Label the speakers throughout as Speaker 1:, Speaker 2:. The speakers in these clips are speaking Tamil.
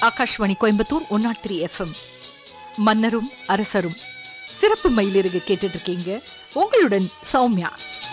Speaker 1: Akashvani Coimbatore one naught three FM மன்னரும் அரசரும் சிறப்பு மயிலிறகு கேட்டுட்டு இருக்கீங்க உங்களுடன் சௌமியா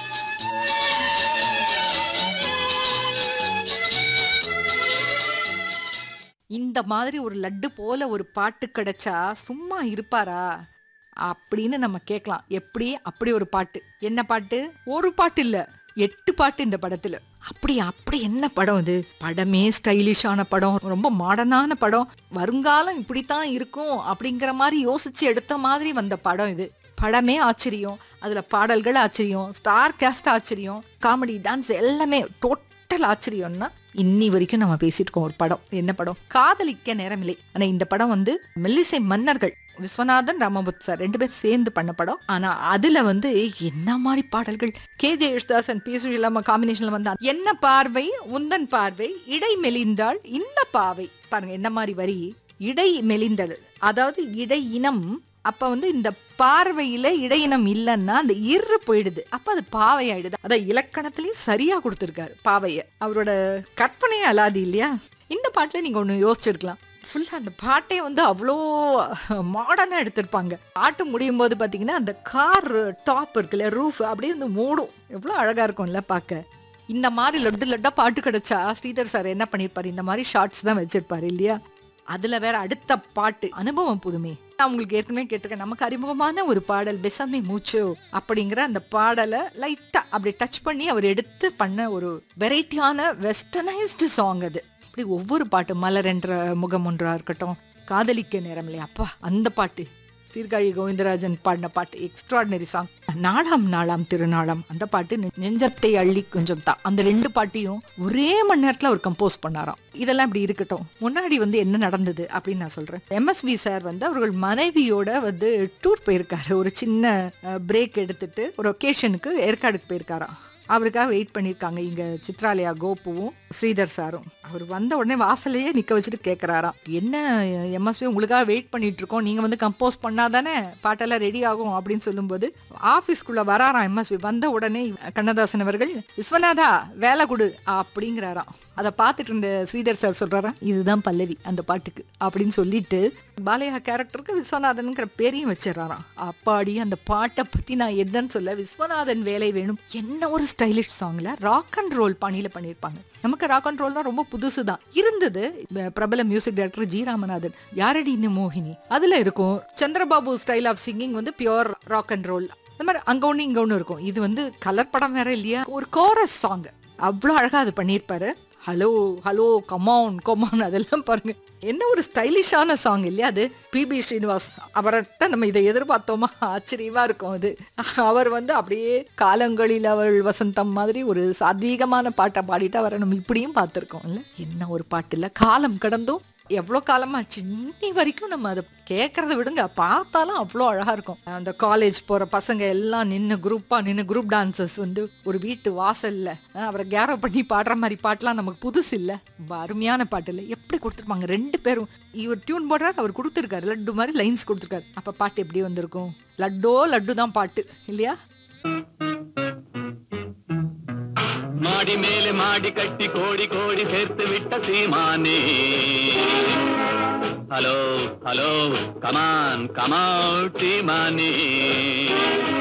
Speaker 1: இந்த மாதிரி ஒரு லட்டு போல ஒரு பாட்டு கிடைச்சா சும்மா இருப்பாரா அப்படின்னு நம்ம கேட்கலாம் எப்படி அப்படி ஒரு பாட்டு என்ன பாட்டு ஒரு பாட்டு இல்ல எட்டு பாட்டு இந்த படத்துல அப்படி அப்படி என்ன படம் இது படமே ஸ்டைலிஷான படம் ரொம்ப மாடர்னான படம் வருங்காலம் இப்படித்தான் இருக்கும் அப்படிங்கிற மாதிரி யோசிச்சு எடுத்த மாதிரி வந்த படம் இது படமே ஆச்சரியம் அதுல பாடல்கள் ஆச்சரியம் ஸ்டார் கேஸ்ட் ஆச்சரியம் காமெடி டான்ஸ் எல்லாமே டோட்டல் ஆச்சரியம்னா இன்னி வரைக்கும் நம்ம பேசிட்டு இருக்கோம் ஒரு படம் என்ன படம் காதலிக்க நேரமில்லை ஆனா இந்த படம் வந்து மெல்லிசை மன்னர்கள் விஸ்வநாதன் ராமபுத் சார் ரெண்டு பேரும் சேர்ந்து பண்ண படம் ஆனா அதுல வந்து என்ன மாதிரி பாடல்கள் கே ஜே யேசுதாசன் பி சுஷிலாம காம்பினேஷன்ல வந்தா என்ன பார்வை உந்தன் பார்வை இடை மெலிந்தாள் இந்த பாவை பாருங்க என்ன மாதிரி வரி இடை மெலிந்தது அதாவது இடை இனம் அப்ப வந்து இந்த பார்வையில இடையினம் இல்லைன்னா அந்த இரு போயிடுது அப்ப அது பாவை ஆயிடுது அதான் இலக்கணத்திலயும் சரியா கொடுத்துருக்காரு பாவைய அவரோட கற்பனையே அலாதி இல்லையா இந்த பாட்டுல நீங்க ஒண்ணு யோசிச்சிருக்கலாம் ஃபுல்லா அந்த பாட்டே வந்து அவ்வளோ மாடர்னா எடுத்திருப்பாங்க பாட்டு முடியும் போது பாத்தீங்கன்னா அந்த கார் டாப் இருக்குல்ல ரூஃப் அப்படியே வந்து மூடும் எவ்வளோ அழகா இருக்கும்ல பார்க்க இந்த மாதிரி லட்டு லட்டா பாட்டு கிடைச்சா ஸ்ரீதர் சார் என்ன பண்ணிருப்பாரு இந்த மாதிரி ஷார்ட்ஸ் தான் வச்சிருப்பாரு இல்லையா அதுல வேற அடுத்த பாட்டு அனுபவம் புதுமை நான் உங்களுக்கு ஏற்கனவே கேட்டிருக்கேன் நமக்கு அறிமுகமான ஒரு பாடல் பெசமே மூச்சு அப்படிங்கிற அந்த பாடலை லைட்டா அப்படி டச் பண்ணி அவர் எடுத்து பண்ண ஒரு வெரைட்டியான வெஸ்டர்னைஸ்டு சாங் அது இப்படி ஒவ்வொரு பாட்டு மலர் என்ற முகம் ஒன்றா இருக்கட்டும் காதலிக்க நேரம் இல்லையா அப்பா அந்த பாட்டு சீர்காழி கோவிந்தராஜன் பாடின பாட்டு எக்ஸ்ட்ராடினரி சாங் நாளாம் நாளாம் திருநாளாம் அந்த பாட்டு நெ- நெஞ்சத்தை அள்ளி கொஞ்சம் தான் அந்த ரெண்டு பாட்டையும் ஒரே மணி நேரத்தில் அவர் கம்போஸ் பண்ணாராம் இதெல்லாம் இப்படி இருக்கட்டும் முன்னாடி வந்து என்ன நடந்தது அப்படின்னு நான் சொல்றேன் எம்எஸ்வி சார் வந்து அவர்கள் மனைவியோட வந்து டூர் போயிருக்காரு ஒரு சின்ன பிரேக் எடுத்துட்டு ஒரு ஒகேஷனுக்கு ஏற்காடுக்கு போயிருக்காராம் அவருக்காக வெயிட் பண்ணியிருக்காங்க இங்க சித்ராலயா கோபுவும் ஸ்ரீதர் சாரும் அவர் வந்த உடனே வாசலையே நிக்க வச்சுட்டு கேட்குறாராம் என்ன எம்எஸ்வி உங்களுக்காக வெயிட் பண்ணிட்டு இருக்கோம் நீங்க வந்து கம்போஸ் பண்ணாதானே பாட்டெல்லாம் ரெடி ஆகும் அப்படின்னு சொல்லும்போது ஆஃபீஸ்க்குள்ள வராராம் எம்எஸ்வி வந்த உடனே கண்ணதாசன் அவர்கள் விஸ்வநாதா வேலை கொடு அப்படிங்கிறாராம் அதை பார்த்துட்டு இருந்த ஸ்ரீதர் சார் சொல்றாராம் இதுதான் பல்லவி அந்த பாட்டுக்கு அப்படின்னு சொல்லிட்டு பாலையா கேரக்டருக்கு விஸ்வநாதன்ங்கிற பேரையும் வச்சிடறாராம் அப்பாடி அந்த பாட்டை பத்தி நான் என்னன்னு சொல்ல விஸ்வநாதன் வேலை வேணும் என்ன ஒரு ஸ்டைலிஷ் சாங்ல ராக் அண்ட் ரோல் பாணியில பண்ணியிருப்பாங்க நமக்கு ராக் அண்ட் ரோல்னா ரொம்ப புதுசு தான் இருந்தது ப- பிரபல மியூசிக் டைரக்டர் ஜி ராமநாதன் யாரடி இன்னும் மோகினி அதுல இருக்கும் சந்திரபாபு ஸ்டைல் ஆஃப் சிங்கிங் வந்து பியோர் ராக் அண்ட் ரோல் அந்த மாதிரி அங்க ஒண்ணு இங்க ஒண்ணு இருக்கும் இது வந்து கலர் படம் வேற இல்லையா ஒரு கோரஸ் சாங் அவ்வளோ அழகா அது பண்ணியிருப்பாரு ஹலோ ஹலோ கமான் கமான் அதெல்லாம் பாருங்க என்ன ஒரு ஸ்டைலிஷான சாங் இல்லையா அது பிபி ஸ்ரீனிவாஸ் அவர்கிட்ட நம்ம இதை எதிர்பார்த்தோமா ஆச்சரியமா இருக்கும் அது அவர் வந்து அப்படியே காலங்களில் அவள் வசந்தம் மாதிரி ஒரு சாத்வீகமான பாட்டை பாடிட்டு அவரை நம்ம இப்படியும் பார்த்துருக்கோம் இல்ல என்ன ஒரு பாட்டு இல்ல காலம் கடந்தும் எவ்வளோ காலமாச்சு இன்னி வரைக்கும் நம்ம அதை கேட்கறத விடுங்க பார்த்தாலும் அவ்வளோ அழகா இருக்கும் அந்த காலேஜ் போற பசங்க எல்லாம் நின்று குரூப்பா நின்று குரூப் டான்சர்ஸ் வந்து ஒரு வீட்டு வாசல்ல அஹ், அவரை கேரோ பண்ணி பாடுற மாதிரி பாட்டுலாம் நமக்கு புதுசு இல்ல ரொம்ப அருமையான பாட்டு இல்லை எப்படி கொடுத்துருப்பாங்க ரெண்டு பேரும் இவர் டியூன் போடுறாரு அவர் கொடுத்துருக்காரு லட்டு மாதிரி லைன்ஸ் கொடுத்துருக்காரு அப்ப பாட்டு எப்படி வந்திருக்கும் லட்டோ லட்டு தான் பாட்டு இல்லையா
Speaker 2: மாடி மேலே மாடி கட்டி கோடி கோடி சேர்த்து விட்ட சீமானே ஹலோ ஹலோ கமான் கமான் சீமானே